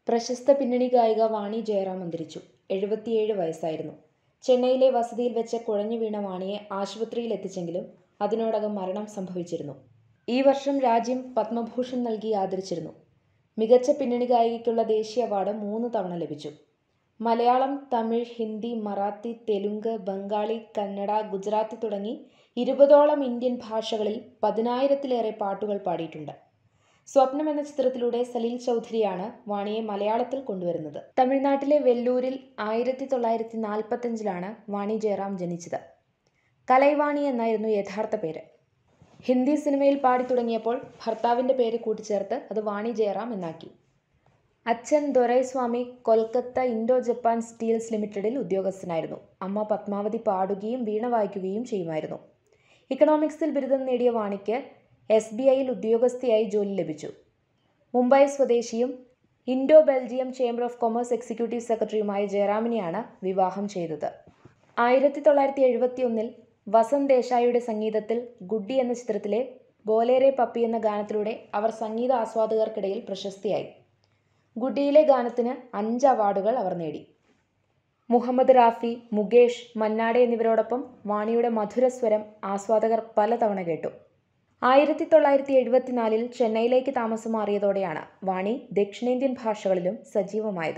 പ്രശസ്ത പിന്നണി ഗായിക വാണി ജയറാം അന്തരിച്ചു എഴുപത്തിയേഴ് വയസ്സായിരുന്നു ചെന്നൈയിലെ വസതിയിൽ വെച്ച് കുഴഞ്ഞു വീണ വാണിയെ ആശുപത്രിയിൽ എത്തിച്ചെങ്കിലും അതിനോടകം മരണം സംഭവിച്ചിരുന്നു ഈ വർഷം രാജ്യം പത്മഭൂഷൺ നൽകി ആദരിച്ചിരുന്നു മികച്ച പിന്നണി ഗായികയ്ക്കുള്ള ദേശീയ അവാർഡ് മൂന്ന് തവണ ലഭിച്ചു മലയാളം തമിഴ് ഹിന്ദി മറാത്തി തെലുങ്ക് ബംഗാളി കന്നഡ ഗുജറാത്തി തുടങ്ങി ഇരുപതോളം ഇന്ത്യൻ ഭാഷകളിൽ പതിനായിരത്തിലേറെ പാട്ടുകൾ പാടിയിട്ടുണ്ട് സ്വപ്നം എന്ന ചിത്രത്തിലൂടെ സലീൽ ചൗധരിയാണ് വാണിയെ മലയാളത്തിൽ കൊണ്ടുവരുന്നത് തമിഴ്നാട്ടിലെ വെല്ലൂരിൽ ആയിരത്തി തൊള്ളായിരത്തി നാൽപ്പത്തഞ്ചിലാണ് വാണി ജയറാം ജനിച്ചത് കലൈവാണി എന്നായിരുന്നു യഥാർത്ഥ പേര് ഹിന്ദി സിനിമയിൽ പാടി തുടങ്ങിയപ്പോൾ ഭർത്താവിൻ്റെ പേര് കൂട്ടിച്ചേർത്ത് അത് വാണി ജയറാം എന്നാക്കി അച്ഛൻ Doraiswamy Kolkata Indo Japan steels ലിമിറ്റഡിൽ ഉദ്യോഗസ്ഥനായിരുന്നു അമ്മ പത്മാവതി പാടുകയും വീണ വായിക്കുകയും ചെയ്യുമായിരുന്നു ഇക്കണോമിക്സിൽ ബിരുദം നേടിയ വാണിക്ക് എസ് ബി ഐയിൽ ഉദ്യോഗസ്ഥയായി ജോലി ലഭിച്ചു മുംബൈ സ്വദേശിയും Indo Belgium chamber of commerce executive സെക്രട്ടറിയുമായ ജയറാമിനെയാണ് വിവാഹം ചെയ്തത് ആയിരത്തി തൊള്ളായിരത്തി എഴുപത്തി ഒന്നിൽ വസന്ത് ദേശായിയുടെ സംഗീതത്തിൽ ഗുഡ്ഡി എന്ന ചിത്രത്തിലെ ബോലേരെ പപ്പി എന്ന ഗാനത്തിലൂടെ അവർ സംഗീത ആസ്വാദകർക്കിടയിൽ പ്രശസ്തിയായി ഗുഡിയിലെ ഗാനത്തിന് അഞ്ച് അവാർഡുകൾ അവർ നേടി മുഹമ്മദ് റാഫി മുകേഷ് മന്നാടെ എന്നിവരോടൊപ്പം വാണിയുടെ മധുരസ്വരം ആസ്വാദകർ പലതവണ കേട്ടു ആയിരത്തി തൊള്ളായിരത്തി എഴുപത്തിനാലിൽ ചെന്നൈയിലേക്ക് താമസം മാറിയതോടെയാണ് വാണി ദക്ഷിണേന്ത്യൻ ഭാഷകളിലും സജീവമായത്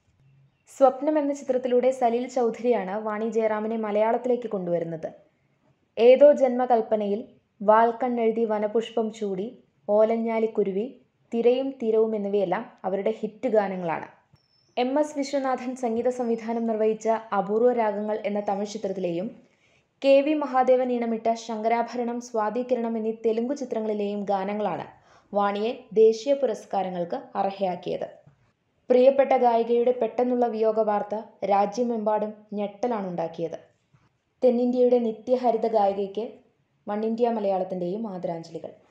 സ്വപ്നം എന്ന ചിത്രത്തിലൂടെ സലീൽ ചൗധരിയാണ് വാണി ജയറാമിനെ മലയാളത്തിലേക്ക് കൊണ്ടുവരുന്നത് ഏതോ ജന്മകൽപ്പനയിൽ വാൽക്കണ്ണെഴുതി വനപുഷ്പം ചൂടി ഓലഞ്ഞാലിക്കുരുവി തിരയും തീരവും എന്നിവയെല്ലാം അവരുടെ ഹിറ്റ് ഗാനങ്ങളാണ് എം എസ് വിശ്വനാഥൻ സംഗീത സംവിധാനം നിർവഹിച്ച അപൂർവ രാഗങ്ങൾ എന്ന തമിഴ് ചിത്രത്തിലെയും കെ വി മഹാദേവൻ ഈണമിട്ട ശങ്കരാഭരണം സ്വാതികിരണം എന്നീ തെലുങ്കു ചിത്രങ്ങളിലെയും ഗാനങ്ങളാണ് വാണിയെ ദേശീയ പുരസ്കാരങ്ങൾക്ക് അർഹയാക്കിയത് പ്രിയപ്പെട്ട ഗായികയുടെ പെട്ടെന്നുള്ള വിയോഗ വാർത്ത രാജ്യമെമ്പാടും ഞെട്ടലാണുണ്ടാക്കിയത് തെന്നിന്ത്യയുടെ നിത്യഹരിത ഗായികയ്ക്ക് വൺ ഇന്ത്യ മലയാളത്തിൻ്റെയും ആദരാഞ്ജലികൾ